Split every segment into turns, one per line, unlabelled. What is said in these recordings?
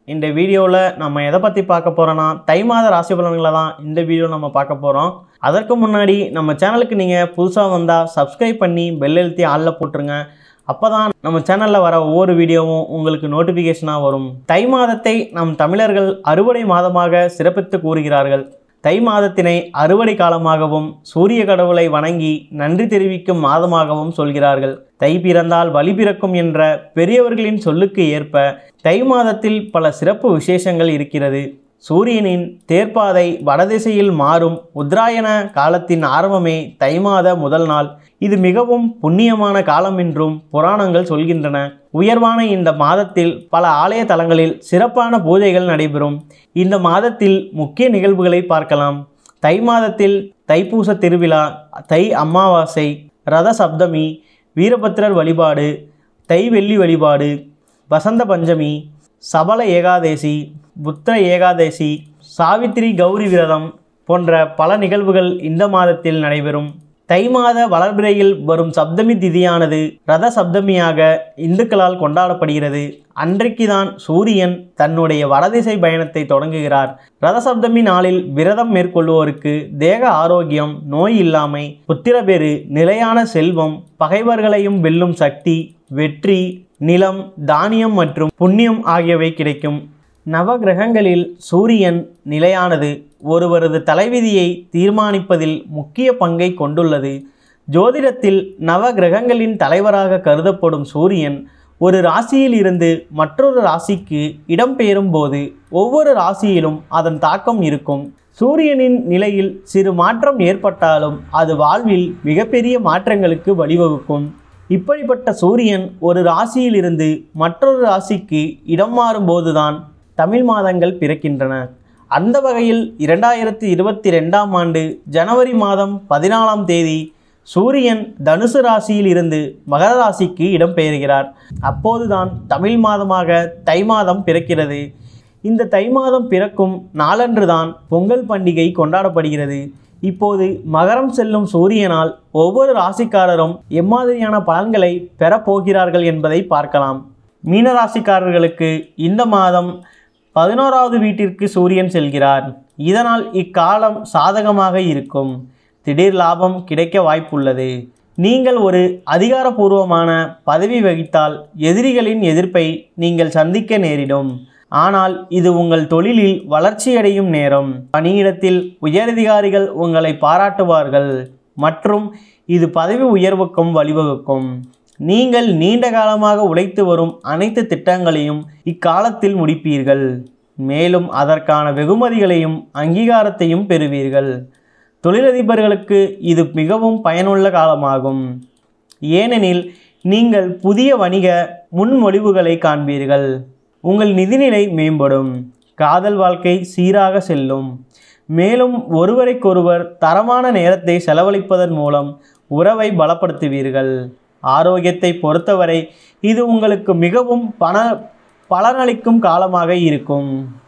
இந்த வீடியோவில் நம்ம எதை பற்றி பார்க்க போகிறோன்னா தை மாத ராசி பலன்களை தான் இந்த வீடியோ நம்ம பார்க்க போகிறோம் அதற்கு முன்னாடி நம்ம சேனலுக்கு நீங்கள் புதுசாக வந்தால் சப்ஸ்கிரைப் பண்ணி பெல் எழுத்தி ஆளில் போட்டுருங்க அப்போ தான் நம்ம சேனலில் வர ஒவ்வொரு வீடியோவும் உங்களுக்கு நோட்டிஃபிகேஷனாக வரும் தை மாதத்தை நம் தமிழர்கள் அறுவடை மாதமாக சிறப்பித்து கூறுகிறார்கள் தை மாதத்தினை அறுவடை காலமாகவும் சூரிய கடவுளை வணங்கி நன்றி தெரிவிக்கும் மாதமாகவும் சொல்கிறார்கள் தை பிறந்தால் வழி பிறக்கும் என்ற பெரியவர்களின் சொல்லுக்கு ஏற்ப தை மாதத்தில் பல சிறப்பு விசேஷங்கள் இருக்கிறது சூரியனின் தேர்ப்பாதை வடதிசையில் மாறும் உத்தராயண காலத்தின் ஆரம்பமே தை மாத முதல் நாள் இது மிகவும் புண்ணியமான காலம் என்றும் புராணங்கள் சொல்கின்றன உயர்வான இந்த மாதத்தில் பல ஆலய தலங்களில் சிறப்பான பூஜைகள் நடைபெறும் இந்த மாதத்தில் முக்கிய நிகழ்வுகளை பார்க்கலாம் தை மாதத்தில் தைப்பூச திருவிழா தை அமாவாசை ரத சப்தமி வீரபத்திரர் வழிபாடு தை வெள்ளி வழிபாடு வசந்த பஞ்சமி சபல ஏகாதேசி புத்திர ஏகாதேசி சாவித்திரி கௌரி விரதம் போன்ற பல நிகழ்வுகள் இந்த மாதத்தில் நடைபெறும் தை மாத வளர்பிறையில் வரும் சப்தமி திதியானது ரத சப்தமியாக இந்துக்களால் கொண்டாடப்படுகிறது அன்றைக்கு தான் சூரியன் தன்னுடைய வடதிசை பயணத்தை தொடங்குகிறார் ரத சப்தமி நாளில் விரதம் மேற்கொள்வோருக்கு தேக ஆரோக்கியம் நோய் இல்லாமை புத்திரபேறு நிலையான செல்வம் பகைவர்களையும் வெல்லும் சக்தி வெற்றி நிலம் தானியம் மற்றும் புண்ணியம் ஆகியவை கிடைக்கும் நவகிரகங்களில் சூரியன் நிலையானது ஒருவரது தலைவிதியை தீர்மானிப்பதில் முக்கிய பங்கை கொண்டுள்ளது ஜோதிடத்தில் நவகிரகங்களின் தலைவராக கருதப்படும் சூரியன் ஒரு ராசியில் இருந்து மற்றொரு ராசிக்கு இடம்பெயரும் போது ஒவ்வொரு ராசியிலும் அதன் தாக்கம் இருக்கும் சூரியனின் நிலையில் சிறு மாற்றம் ஏற்பட்டாலும் அது வாழ்வில் மிகப்பெரிய மாற்றங்களுக்கு வழிவகுக்கும் இப்படிப்பட்ட சூரியன் ஒரு ராசியிலிருந்து மற்றொரு ராசிக்கு இடம் மாறும்போதுதான் தமிழ் மாதங்கள் பிறக்கின்றன அந்த வகையில் இரண்டாயிரத்தி இருபத்தி ரெண்டாம் ஆண்டு ஜனவரி மாதம் பதினாலாம் தேதி சூரியன் தனுசு ராசியில் இருந்து மகர ராசிக்கு இடம்பெயர்கிறார் அப்போதுதான் தமிழ் மாதமாக தை மாதம் பிறக்கிறது இந்த தை மாதம் பிறக்கும் நாளன்றுதான் பொங்கல் பண்டிகை கொண்டாடப்படுகிறது இப்போது மகரம் செல்லும் சூரியனால் ஒவ்வொரு ராசிக்காரரும் எம்மாதிரியான பலன்களை பெறப்போகிறார்கள் என்பதை பார்க்கலாம் மீனராசிக்காரர்களுக்கு இந்த மாதம் பதினோராவது வீட்டிற்கு சூரியன் செல்கிறார் இதனால் இக்காலம் சாதகமாக இருக்கும் திடீர் லாபம் கிடைக்க வாய்ப்புள்ளது நீங்கள் ஒரு அதிகாரப்பூர்வமான பதவி வகித்தால் எதிரிகளின் எதிர்ப்பை நீங்கள் சந்திக்க நேரிடும் ஆனால் இது உங்கள் தொழிலில் வளர்ச்சியடையும் நேரம் பணியிடத்தில் உயரதிகாரிகள் உங்களை பாராட்டுவார்கள் மற்றும் இது பதவி உயர்வுக்கும் வழிவகுக்கும் நீங்கள் நீண்ட காலமாக உழைத்து வரும் அனைத்து திட்டங்களையும் இக்காலத்தில் முடிப்பீர்கள் மேலும் அதற்கான வெகுமதிகளையும் அங்கீகாரத்தையும் பெறுவீர்கள் தொழிலதிபர்களுக்கு இது மிகவும் பயனுள்ள காலமாகும் ஏனெனில் நீங்கள் புதிய வணிக முன்மொழிவுகளை காண்பீர்கள் உங்கள் நிதிநிலை மேம்படும் காதல் வாழ்க்கை சீராக செல்லும் மேலும் ஒருவரைக்கொருவர் தரமான நேரத்தை செலவழிப்பதன் மூலம் உறவை பலப்படுத்துவீர்கள் ஆரோக்கியத்தை பொறுத்தவரை இது உங்களுக்கு மிகவும் பண பலனளிக்கும் காலமாக இருக்கும்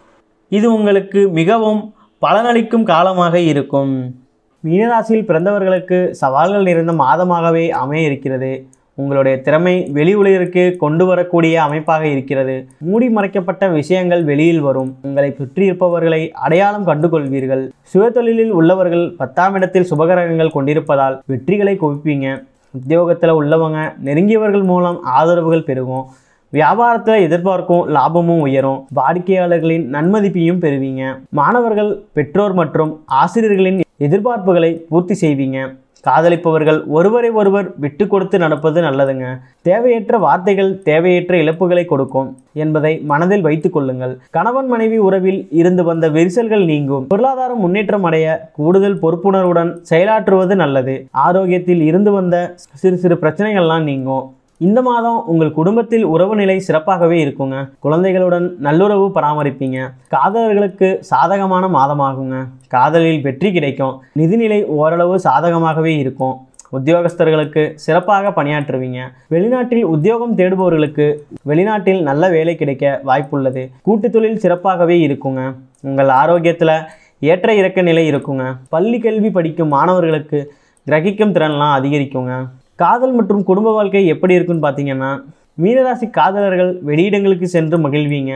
இது உங்களுக்கு மிகவும் பலனளிக்கும் காலமாக இருக்கும் மீனராசியில் பிறந்தவர்களுக்கு சவால்கள் நிறைந்த மாதமாகவே அமைய இருக்கிறது உங்களுடைய திறமை வெளி உலகிற்கு கொண்டு வரக்கூடிய அமைப்பாக இருக்கிறது மூடி மறைக்கப்பட்ட விஷயங்கள் வெளியில் வரும் உங்களை சுற்றி இருப்பவர்களை அடையாளம் கண்டுகொள்வீர்கள் சுயதொழிலில் உள்ளவர்கள் பத்தாம் இடத்தில் சுபகரகங்கள் கொண்டிருப்பதால் வெற்றிகளை குவிப்பீங்க உத்தியோகத்தில் உள்ளவங்க நெருங்கியவர்கள் மூலம் ஆதரவுகள் பெருகும் வியாபாரத்தில் எதிர்பார்க்கும் லாபமும் உயரும் வாடிக்கையாளர்களின் நன்மதிப்பையும் பெறுவீங்க மாணவர்கள் பெற்றோர் மற்றும் ஆசிரியர்களின் எதிர்பார்ப்புகளை பூர்த்தி செய்வீங்க காதலிப்பவர்கள் ஒருவரை ஒருவர் விட்டு கொடுத்து நடப்பது நல்லதுங்க தேவையற்ற வார்த்தைகள் தேவையற்ற இழப்புகளை கொடுக்கும் என்பதை மனதில் வைத்துக் கொள்ளுங்கள் கணவன் மனைவி உறவில் இருந்து வந்த விரிசல்கள் நீங்கும் பொருளாதாரம் முன்னேற்றம் அடைய கூடுதல் பொறுப்புணர்வுடன் செயலாற்றுவது நல்லது ஆரோக்கியத்தில் இருந்து வந்த சிறு சிறு பிரச்சனைகள்லாம் நீங்கும் இந்த மாதம் உங்கள் குடும்பத்தில் உறவு நிலை சிறப்பாகவே இருக்குங்க குழந்தைகளுடன் நல்லுறவு பராமரிப்பீங்க காதலர்களுக்கு சாதகமான மாதமாகுங்க காதலில் வெற்றி கிடைக்கும் நிதிநிலை ஓரளவு சாதகமாகவே இருக்கும் உத்தியோகஸ்தர்களுக்கு சிறப்பாக பணியாற்றுவீங்க வெளிநாட்டில் உத்தியோகம் தேடுபவர்களுக்கு வெளிநாட்டில் நல்ல வேலை கிடைக்க வாய்ப்புள்ளது கூட்டு தொழில் சிறப்பாகவே இருக்குங்க உங்கள் ஆரோக்கியத்தில் ஏற்ற இறக்க நிலை இருக்குங்க பள்ளி கல்வி படிக்கும் மாணவர்களுக்கு கிரகிக்கும் திறன்லாம் அதிகரிக்குங்க காதல் மற்றும் குடும்ப வாழ்க்கை எப்படி இருக்குன்னு பார்த்தீங்கன்னா மீனராசி காதலர்கள் வெளியிடங்களுக்கு சென்று மகிழ்வீங்க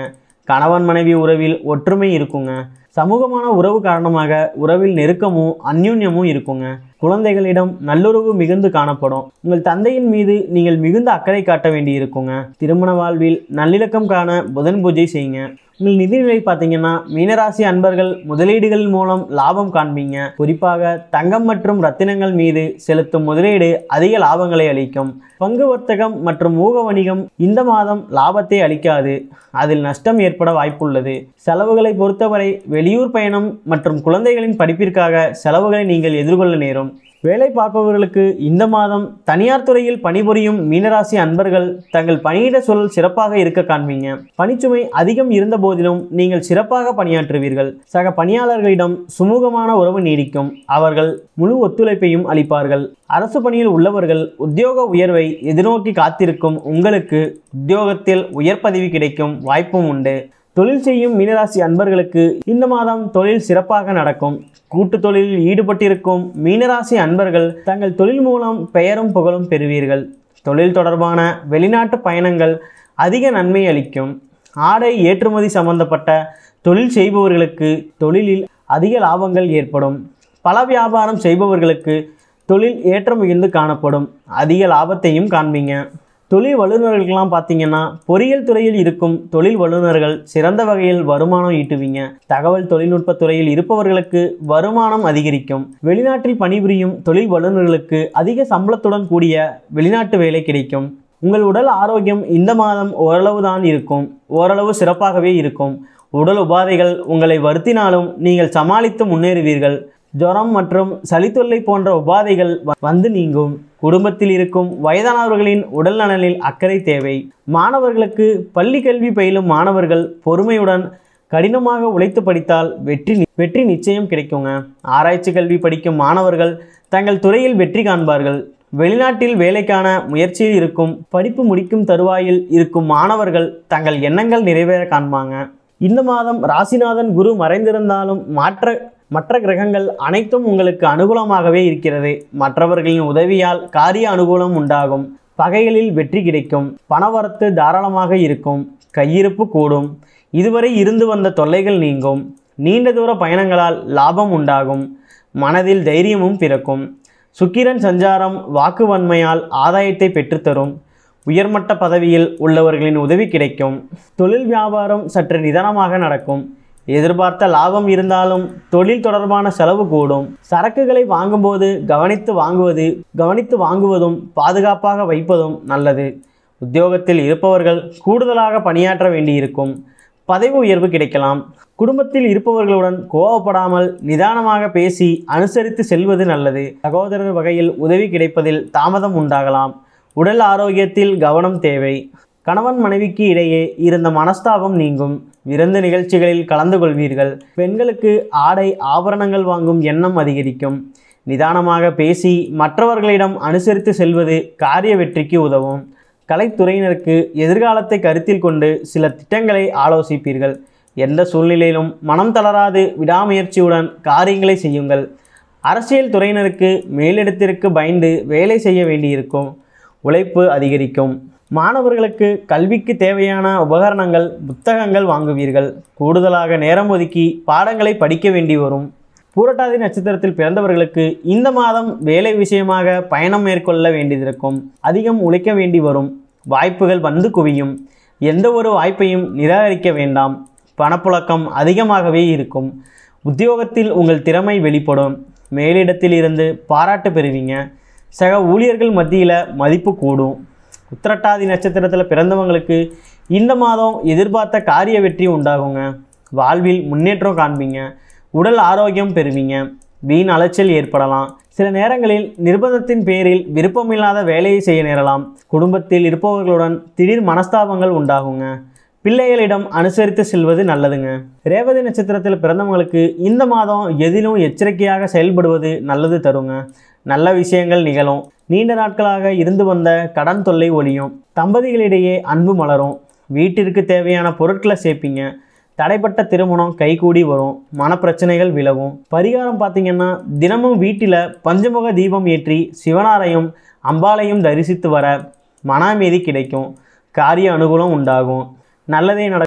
கணவன் மனைவி உறவில் ஒற்றுமை இருக்குங்க சமூகமான உறவு காரணமாக உறவில் நெருக்கமும் அந்யூன்யமும் இருக்குங்க குழந்தைகளிடம் நல்லுறவு மிகுந்து காணப்படும் உங்கள் தந்தையின் மீது நீங்கள் மிகுந்த அக்கறை காட்ட வேண்டி இருக்குங்க திருமண வாழ்வில் நல்லிணக்கம் காண புதன் பூஜை செய்யுங்க உங்கள் நிதிநிலை பார்த்தீங்கன்னா மீனராசி அன்பர்கள் முதலீடுகள் மூலம் லாபம் காண்பீங்க குறிப்பாக தங்கம் மற்றும் ரத்தினங்கள் மீது செலுத்தும் முதலீடு அதிக லாபங்களை அளிக்கும் பங்கு வர்த்தகம் மற்றும் ஊக வணிகம் இந்த மாதம் லாபத்தை அளிக்காது அதில் நஷ்டம் ஏற்பட வாய்ப்புள்ளது செலவுகளை பொறுத்தவரை வெளியூர் பயணம் மற்றும் குழந்தைகளின் படிப்பிற்காக செலவுகளை நீங்கள் எதிர்கொள்ள நேரும் வேலை பார்ப்பவர்களுக்கு இந்த மாதம் தனியார் துறையில் பணிபுரியும் மீனராசி அன்பர்கள் தங்கள் பணியிட சூழல் சிறப்பாக இருக்க காண்பீங்க பணிச்சுமை அதிகம் இருந்த போதிலும் நீங்கள் சிறப்பாக பணியாற்றுவீர்கள் சக பணியாளர்களிடம் சுமூகமான உறவு நீடிக்கும் அவர்கள் முழு ஒத்துழைப்பையும் அளிப்பார்கள் அரசு பணியில் உள்ளவர்கள் உத்தியோக உயர்வை எதிர்நோக்கி காத்திருக்கும் உங்களுக்கு உத்தியோகத்தில் உயர் பதவி கிடைக்கும் வாய்ப்பும் உண்டு தொழில் செய்யும் மீனராசி அன்பர்களுக்கு இந்த மாதம் தொழில் சிறப்பாக நடக்கும் கூட்டு தொழிலில் ஈடுபட்டிருக்கும் மீனராசி அன்பர்கள் தங்கள் தொழில் மூலம் பெயரும் புகழும் பெறுவீர்கள் தொழில் தொடர்பான வெளிநாட்டு பயணங்கள் அதிக நன்மை அளிக்கும் ஆடை ஏற்றுமதி சம்பந்தப்பட்ட தொழில் செய்பவர்களுக்கு தொழிலில் அதிக லாபங்கள் ஏற்படும் பல வியாபாரம் செய்பவர்களுக்கு தொழில் ஏற்றம் மிகுந்து காணப்படும் அதிக லாபத்தையும் காண்பீங்க தொழில் வல்லுநர்களுக்கெல்லாம் பார்த்தீங்கன்னா பொறியியல் துறையில் இருக்கும் தொழில் வல்லுநர்கள் சிறந்த வகையில் வருமானம் ஈட்டுவீங்க தகவல் தொழில்நுட்ப துறையில் இருப்பவர்களுக்கு வருமானம் அதிகரிக்கும் வெளிநாட்டில் பணிபுரியும் தொழில் வல்லுநர்களுக்கு அதிக சம்பளத்துடன் கூடிய வெளிநாட்டு வேலை கிடைக்கும் உங்கள் உடல் ஆரோக்கியம் இந்த மாதம் ஓரளவு தான் இருக்கும் ஓரளவு சிறப்பாகவே இருக்கும் உடல் உபாதைகள் உங்களை வருத்தினாலும் நீங்கள் சமாளித்து முன்னேறுவீர்கள் ஜுரம் மற்றும் சளித்தொல்லை போன்ற உபாதைகள் வ- வந்து நீங்கும் குடும்பத்தில் இருக்கும் வயதானவர்களின் உடல் நலனில் அக்கறை தேவை மாணவர்களுக்கு பள்ளி கல்வி பயிலும் மாணவர்கள் பொறுமையுடன் கடினமாக உழைத்து படித்தால் வெற்றி நி- வெற்றி நிச்சயம் கிடைக்குங்க ஆராய்ச்சி கல்வி படிக்கும் மாணவர்கள் தங்கள் துறையில் வெற்றி காண்பார்கள் வெளிநாட்டில் வேலைக்கான முயற்சியில் இருக்கும் படிப்பு முடிக்கும் தருவாயில் இருக்கும் மாணவர்கள் தங்கள் எண்ணங்கள் நிறைவேற காண்பாங்க இந்த மாதம் ராசிநாதன் குரு மறைந்திருந்தாலும் மாற்ற மற்ற கிரகங்கள் அனைத்தும் உங்களுக்கு அனுகூலமாகவே இருக்கிறது மற்றவர்களின் உதவியால் காரிய அனுகூலம் உண்டாகும் பகைகளில் வெற்றி கிடைக்கும் பணவரத்து தாராளமாக இருக்கும் கையிருப்பு கூடும் இதுவரை இருந்து வந்த தொல்லைகள் நீங்கும் நீண்ட தூர பயணங்களால் லாபம் உண்டாகும் மனதில் தைரியமும் பிறக்கும் சுக்கிரன் சஞ்சாரம் வாக்குவன்மையால் ஆதாயத்தை பெற்றுத்தரும் உயர்மட்ட பதவியில் உள்ளவர்களின் உதவி கிடைக்கும் தொழில் வியாபாரம் சற்று நிதானமாக நடக்கும் எதிர்பார்த்த லாபம் இருந்தாலும் தொழில் தொடர்பான செலவு கூடும் சரக்குகளை வாங்கும்போது கவனித்து வாங்குவது கவனித்து வாங்குவதும் பாதுகாப்பாக வைப்பதும் நல்லது உத்தியோகத்தில் இருப்பவர்கள் கூடுதலாக பணியாற்ற வேண்டியிருக்கும் பதவி உயர்வு கிடைக்கலாம் குடும்பத்தில் இருப்பவர்களுடன் கோவப்படாமல் நிதானமாக பேசி அனுசரித்து செல்வது நல்லது சகோதரர் வகையில் உதவி கிடைப்பதில் தாமதம் உண்டாகலாம் உடல் ஆரோக்கியத்தில் கவனம் தேவை கணவன் மனைவிக்கு இடையே இருந்த மனஸ்தாபம் நீங்கும் விருந்து நிகழ்ச்சிகளில் கலந்து கொள்வீர்கள் பெண்களுக்கு ஆடை ஆபரணங்கள் வாங்கும் எண்ணம் அதிகரிக்கும் நிதானமாக பேசி மற்றவர்களிடம் அனுசரித்து செல்வது காரிய வெற்றிக்கு உதவும் கலைத்துறையினருக்கு எதிர்காலத்தை கருத்தில் கொண்டு சில திட்டங்களை ஆலோசிப்பீர்கள் எந்த சூழ்நிலையிலும் மனம் தளராது விடாமுயற்சியுடன் காரியங்களை செய்யுங்கள் அரசியல் துறையினருக்கு மேலிடத்திற்கு பயந்து வேலை செய்ய வேண்டியிருக்கும் உழைப்பு அதிகரிக்கும் மாணவர்களுக்கு கல்விக்கு தேவையான உபகரணங்கள் புத்தகங்கள் வாங்குவீர்கள் கூடுதலாக நேரம் ஒதுக்கி பாடங்களை படிக்க வேண்டி வரும் பூரட்டாதி நட்சத்திரத்தில் பிறந்தவர்களுக்கு இந்த மாதம் வேலை விஷயமாக பயணம் மேற்கொள்ள வேண்டியிருக்கும் அதிகம் உழைக்க வேண்டி வரும் வாய்ப்புகள் வந்து குவியும் எந்த ஒரு வாய்ப்பையும் நிராகரிக்க வேண்டாம் பணப்புழக்கம் அதிகமாகவே இருக்கும் உத்தியோகத்தில் உங்கள் திறமை வெளிப்படும் மேலிடத்தில் இருந்து பாராட்டு பெறுவீங்க சக ஊழியர்கள் மத்தியில் மதிப்பு கூடும் உத்திரட்டாதி நட்சத்திரத்தில் பிறந்தவங்களுக்கு இந்த மாதம் எதிர்பார்த்த காரிய வெற்றி உண்டாகுங்க வாழ்வில் முன்னேற்றம் காண்பீங்க உடல் ஆரோக்கியம் பெறுவீங்க வீண் அலைச்சல் ஏற்படலாம் சில நேரங்களில் நிர்பந்தத்தின் பேரில் விருப்பமில்லாத வேலையை செய்ய நேரலாம் குடும்பத்தில் இருப்பவர்களுடன் திடீர் மனஸ்தாபங்கள் உண்டாகுங்க பிள்ளைகளிடம் அனுசரித்து செல்வது நல்லதுங்க ரேவதி நட்சத்திரத்தில் பிறந்தவங்களுக்கு இந்த மாதம் எதிலும் எச்சரிக்கையாக செயல்படுவது நல்லது தருங்க நல்ல விஷயங்கள் நிகழும் நீண்ட நாட்களாக இருந்து வந்த கடன் தொல்லை ஒழியும் தம்பதிகளிடையே அன்பு மலரும் வீட்டிற்கு தேவையான பொருட்களை சேர்ப்பீங்க தடைப்பட்ட திருமணம் கைகூடி வரும் மனப்பிரச்சனைகள் விலகும் பரிகாரம் பார்த்தீங்கன்னா தினமும் வீட்டில் பஞ்சமுக தீபம் ஏற்றி சிவனாரையும் அம்பாளையும் தரிசித்து வர மன அமைதி கிடைக்கும் காரிய அனுகூலம் உண்டாகும் நல்லதே நட